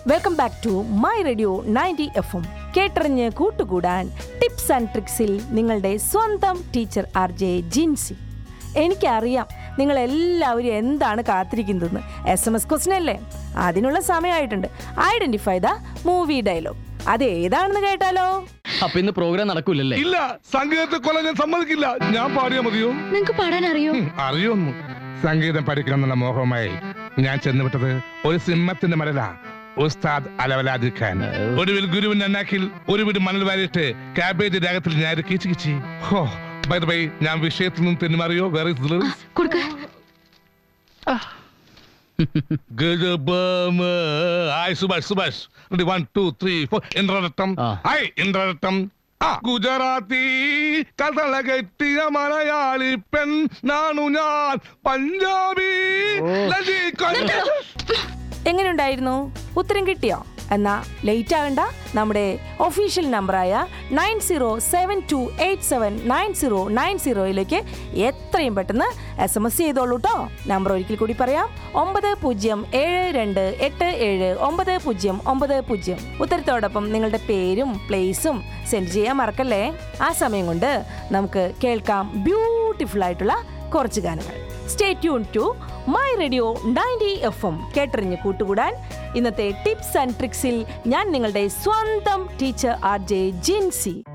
Welcome back to my radio ninety F M കേട്ടറിഞ്ഞ് കൂട്ടുകൂടാൻ tips and ട്രിക്സിൽ നിങ്ങളുടെ സ്വന്തം ടീച്ചർ ആർ ജെ ജിൻസി എനിക്കറിയാം നിങ്ങൾ എല്ലാവരും എന്താണ് കാത്തിരിക്കുന്നതെന്ന് എസ് എം എസ് ക്വസ്റ്റൻ അല്ലേ അതിനുള്ള സമയമായിട്ടുണ്ട് ഐഡന്റിഫൈ ദ മൂവി ഡയലോഗ് അത് ഏതാണെന്ന് കേട്ടാലോ അപ്പൊ ഇന്ന് പ്രോഗ്രാം നടക്കൂലല്ലേ ഇല്ല സംഗീതത്തെ കൊല്ലാൻ ഞാൻ സമ്മതിക്കില്ല ഞാൻ പാടിയാ മതിയോ നിങ്ങക്ക് പാടാൻ അറിയോ ഉം, അറിയൊന്നു സംഗീതം പഠിക്കണം എന്നുള്ള മോഹമായി ഞാൻ ചെന്നുവിട്ടത് ഒരു സിംഹത്തിന്റെ മലല ഉസ്താദ് അലവലാദിഖാൻ ഒടുവിൽ ഗുരുവിന്റെ അന്നാക്കിൽ ഒരു വീട് മണൽ വാരിയിട്ട് കാബേജ് രാഗത്തിൽ ഞാൻ കിച്ചു കിച്ചി ഹോ ബൈ ബൈ ഞാൻ വിഷയത്തിൽ നിന്നും തെന്നുമാറിയോ വേറെ കൊടുക്ക hi Subhash Subhash one two three four ഇന്ദ്രരത്തം ആ. ഹായ് ഇന്ദ്രരത്തം ആ ഗുജറാത്തി കഥള കെട്ടിയ മലയാളി പെൺ നാണു ഞാൻ പഞ്ചാബി ലലിത- എങ്ങനെയുണ്ടായിരുന്നു ഉത്തരം കിട്ടിയോ എന്നാ ലേറ്റ് ആകണ്ട നമ്മുടെ ഒഫീഷ്യൽ നമ്പറായ nine zero seven two eight seven nine zero nine സീറോയിലേക്ക് എത്രയും പെട്ടെന്ന് എസ് എം എസ് ചെയ്തോളൂ കേട്ടോ നമ്പർ ഒരിക്കൽ കൂടി പറയാം ഒമ്പത് പൂജ്യം ഏഴ് രണ്ട് എട്ട് ഏഴ് ഒമ്പത് പൂജ്യം ഒമ്പത് പൂജ്യം ഉത്തരത്തോടൊപ്പം നിങ്ങളുടെ പേരും പ്ലേസും സെൻഡ് ചെയ്യാൻ മറക്കല്ലേ ആ സമയം കൊണ്ട് നമുക്ക് കേൾക്കാം ബ്യൂട്ടിഫുൾ ആയിട്ടുള്ള കുറച്ച് ഗാനങ്ങൾ stay tuned to my radio ninety F M കേട്ടറിഞ്ഞ് കൂട്ടുകൂടാൻ ഇന്നത്തെ ടിപ്സ് ആൻഡ് ട്രിക്സിൽ ഞാൻ നിങ്ങളുടെ സ്വന്തം ടീച്ചർ ആർ ജെ ജിൻസി